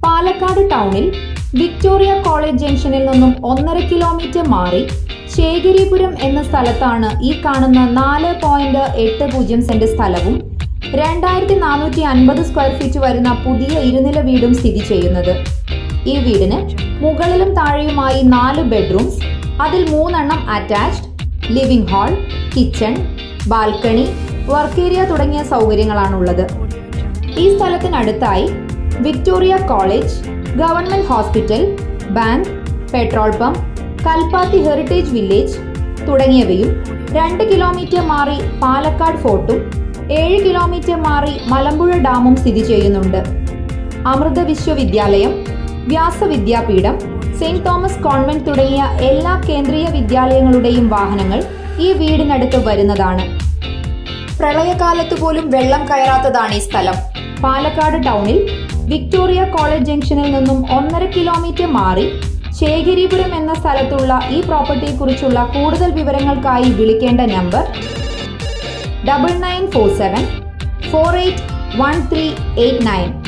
പാലക്കാട് ടൗണിൽ Victoria college ജംഗ്ഷനിൽ നിന്നും ഒന്നര കിലോമീറ്റർ മാറി ശേഖരിപുരം എന്ന സ്ഥലത്താണ് ഈ കാണുന്ന നാല് പോയിന്റ് എട്ട് പൂജ്യം സെന്റ് സ്ഥലവും രണ്ടായിരത്തി നാനൂറ്റി അൻപത് സ്ക്വയർ ഫീറ്റ് വരുന്ന പുതിയ ഇരുനില വീടും സ്ഥിതി ചെയ്യുന്നത് ഈ വീടിന് മുകളിലും താഴെയുമായി നാല് ബെഡ്റൂംസ് അതിൽ മൂന്നെണ്ണം attached living hall kitchen balcony work area തുടങ്ങിയ സൗകര്യങ്ങളാണുള്ളത് ഈ സ്ഥലത്തിനടുത്തായി Victoria college government hospital bank petrol pump Kalpathi heritage village തുടങ്ങിയവയും രണ്ട് കിലോമീറ്റർ മാറി പാലക്കാട് ഫോർട്ടും ഏഴ് കിലോമീറ്റർ മാറി മലമ്പുഴ ഡാമും സ്ഥിതി ചെയ്യുന്നുണ്ട് Amrita Vishwavidyalayam Vyasavidyapeetham saint Thomas convent തുടങ്ങിയ എല്ലാ കേന്ദ്രീയ വിദ്യാലയങ്ങളുടെയും വാഹനങ്ങൾ ഈ വീടിനടുത്ത് വരുന്നതാണ് പ്രളയകാലത്ത് പോലും വെള്ളം കയറാത്തതാണ് ഈ സ്ഥലം പാലക്കാട് ടൗണിൽ വിക്ടോറിയ കോളേജ് ജംഗ്ഷനിൽ നിന്നും ഒന്നര കിലോമീറ്റർ മാറി ശേഖരിപുരം എന്ന സ്ഥലത്തുള്ള ഈ പ്രോപ്പർട്ടിയെക്കുറിച്ചുള്ള കൂടുതൽ വിവരങ്ങൾക്കായി വിളിക്കേണ്ട number double nine four seven four eight one three eight nine